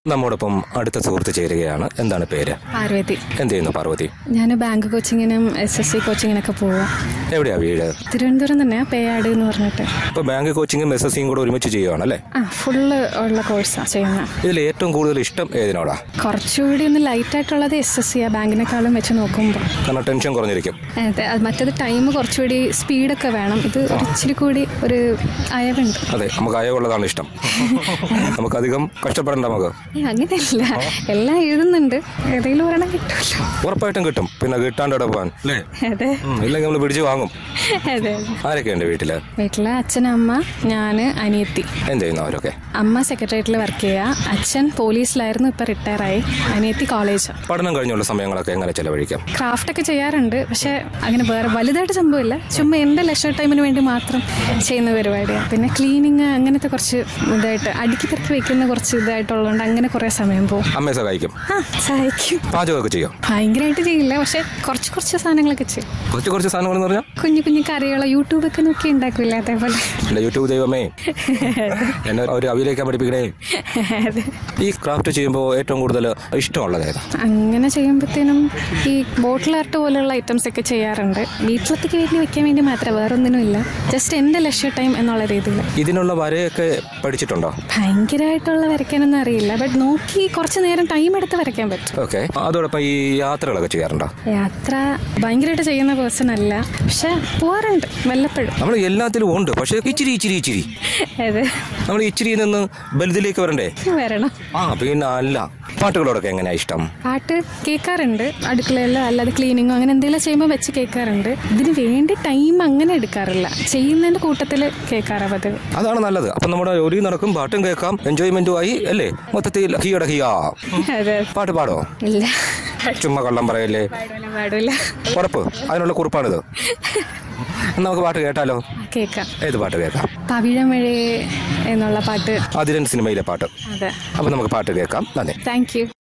നമ്മോടൊപ്പം അടുത്ത സുഹൃത്ത് ചേരുകയാണ് എന്താണ് പേര് പാർവതി എന്ത് ചെയ്യുന്നു പാർവതി ഞാൻ ബാങ്ക് കോച്ചിങ്ങിനും എസ് എസ് സി കോച്ചിങ്ങിനൊക്കെ പോവാം എവിടെയാ വീട് തിരുവനന്തപുരം തന്നെ പേയാട് എന്ന് പറഞ്ഞിട്ട് ഇപ്പൊ ബാങ്ക് കോച്ചിങ്ങും എസ് എസ് സിയും കൂടെ ഒരുമിച്ച് ചെയ്യുവാണല്ലേ ആ ഫുള്ള് ഉള്ള കോഴ്സാണ് ചെയ്യുന്നത് ഇതിൽ ഏറ്റവും കൂടുതൽ ഇഷ്ടം ഏതിനോടാ കുറച്ചുകൂടി ഒന്ന് ലൈറ്റ് ആയിട്ടുള്ളത് എസ് എസ് സി ആ ബാങ്കിനെക്കാളും വെച്ച് നോക്കുമ്പോൾ കാരണം ടെൻഷൻ കുറഞ്ഞിരിക്കും അതെ അത് മറ്റേത് ടൈം കുറച്ചുകൂടി സ്പീഡൊക്കെ വേണം ഇത് ഒരു ഇച്ചിരി കൂടി ഒരു അയവുണ്ട് അതെ നമുക്ക് അയവുള്ളതാണ് ഇഷ്ടം നമുക്കധികം കഷ്ടപ്പെടേണ്ട നമുക്ക് ഏ, അങ്ങനെയല്ല എല്ലാം എഴുതുന്നുണ്ട് ഏതെങ്കിലും ഒരെണ്ണം കിട്ടുമല്ലോ ഉറപ്പായിട്ടും കിട്ടും പിന്നെ കിട്ടാണ്ട് ഇവിടെ പോകാൻ അല്ലേ അതെ ഉം, ഇല്ലെങ്കിൽ നമ്മൾ പിടിച്ചു വാങ്ങും അതെ ആരൊക്കെയുണ്ട് വീട്ടില് വീട്ടിലെ അച്ഛനമ്മ ഞാൻ അനിയത്തി എന്ത് ചെയ്യുന്നു അവരൊക്കെ അമ്മ സെക്രട്ടേറിയറ്റിൽ വർക്ക് ചെയ്യുക അച്ഛൻ പോലീസിലായിരുന്നു ഇപ്പം റിട്ടയറായി അനിയത്തി കോളേജ് പഠനം കഴിഞ്ഞുള്ള സമയങ്ങളൊക്കെ എങ്ങനെ ചെലവഴിക്കാം ക്രാഫ്റ്റ് ഒക്കെ ചെയ്യാറുണ്ട് പക്ഷെ അങ്ങനെ വേറെ വലുതായിട്ട് സംഭവമില്ല ചുമ്മാ എൻ്റെ ലെഷർ ടൈമിന് വേണ്ടി മാത്രം ചെയ്യുന്ന പരിപാടിയാണ് പിന്നെ ക്ലീനിങ് അങ്ങനത്തെ കുറച്ച് ഇതായിട്ട് അടുക്കി തിരക്കി വെക്കുന്ന കുറച്ച് ഇതായിട്ടുള്ളതുകൊണ്ട് അങ്ങനെ കുറേ സമയം പോകും അമ്മയെ സഹായിക്കും ആ സഹായിക്കും പാചകമൊക്കെ ചെയ്യും ഭയങ്കരമായിട്ട് ചെയ്യില്ല പക്ഷെ കുറച്ച് കുറച്ച് സാധനങ്ങളൊക്കെ ചെയ്യും കുറച്ച് കുറച്ച് സാധനങ്ങൾ എന്ന് പറഞ്ഞാൽ കുഞ്ഞു കുഞ്ഞു കറികളോ യൂട്യൂബൊക്കെ നോക്കി ഉണ്ടാക്കില്ല അതേപോലെ എന്റെ യൂട്യൂബ് ദൈവമേ എന്നെ ഒരു അവിയിലേക്കാൻ പഠിപ്പിക്കണേ അതെ ഈ ക്രാഫ്റ്റ് ചെയ്യുമ്പോൾ ഏറ്റവും കൂടുതൽ ഇഷ്ടമുള്ളത് ഏതാ അങ്ങനെ ചെയ്യുമ്പോഴത്തേനും ഈ ബോട്ടിൽ ആർട്ട് പോലെയുള്ള ഐറ്റംസ് ഒക്കെ ചെയ്യാറുണ്ട് വീട്ടിലത്തേക്ക് വേണ്ടി വെക്കാൻ വേണ്ടി മാത്രം വേറൊന്നിനും ഇല്ല ജസ്റ്റ് എൻ്റെ ലക്ഷ്യ ടൈം എന്നുള്ള രീതിയിൽ ഇതിനുള്ള വരയൊക്കെ പഠിച്ചിട്ടുണ്ടോ ഭയങ്കരമായിട്ടുള്ള വരയ്ക്കാനൊന്നും അറിയില്ല ബട്ട് നോക്കി കുറച്ച് നേരം ടൈം എടുത്ത് വരയ്ക്കാൻ പറ്റും ഓക്കെ അതോടൊപ്പം ഈ യാത്രകളൊക്കെ ചെയ്യാറുണ്ടോ യാത്ര ഭയങ്കരമായിട്ട് ചെയ്യുന്ന പേഴ്സൺ അല്ല പക്ഷെ പോവാറുണ്ട് വല്ലപ്പോഴും നമ്മൾ എല്ലാത്തിലും ഉണ്ട് പക്ഷേ ഇച്ചിരി ഇച്ചിരി ഇച്ചിരി അതെ നമ്മൾ ഇച്ചിരിയിൽ നിന്ന് ബലുതിലേക്ക് വരണ്ടേ വരണം ആ പിന്നെ അല്ല പാട്ടുകളോടൊക്കെ എങ്ങനെയാ ഇഷ്ടം പാട്ട് കേൾക്കാറുണ്ട് അടുക്കളയിൽ അല്ലാതെ ക്ലീനിങ്ങോ അങ്ങനെ എന്തെങ്കിലും ചെയ്യുമ്പോൾ വെച്ച് കേൾക്കാറുണ്ട് ഇതിന് വേണ്ടി ടൈം അങ്ങനെ എടുക്കാറില്ല ചെയ്യുന്നതിന്റെ കൂട്ടത്തിൽ കേൾക്കാറാ പതിവ് അതാണ് നല്ലത് അപ്പം നമ്മുടെ ഒരു നടക്കും പാട്ടും കേൾക്കാം എൻജോയ്മെന്റും ആയി അല്ലേ മൊത്തത്തിൽ കീഴടക്കിയാ അതെ പാട്ട് പാടോ ഇല്ല ചുമ്മാ കള്ളം പറയല്ലേ പാടില്ല പാടില്ല ഉറപ്പ് അതിനുള്ള കുറിപ്പാണിത് എന്നാ നമുക്ക് പാട്ട് കേട്ടാലോ കേൾക്കാം ഏത് പാട്ട് കേൾക്കാം പവിഴമഴേ എന്നുള്ള പാട്ട് അതിരൻ സിനിമയിലെ പാട്ട് അതെ അപ്പം നമുക്ക് പാട്ട് കേൾക്കാം നന്ദി താങ്ക് യു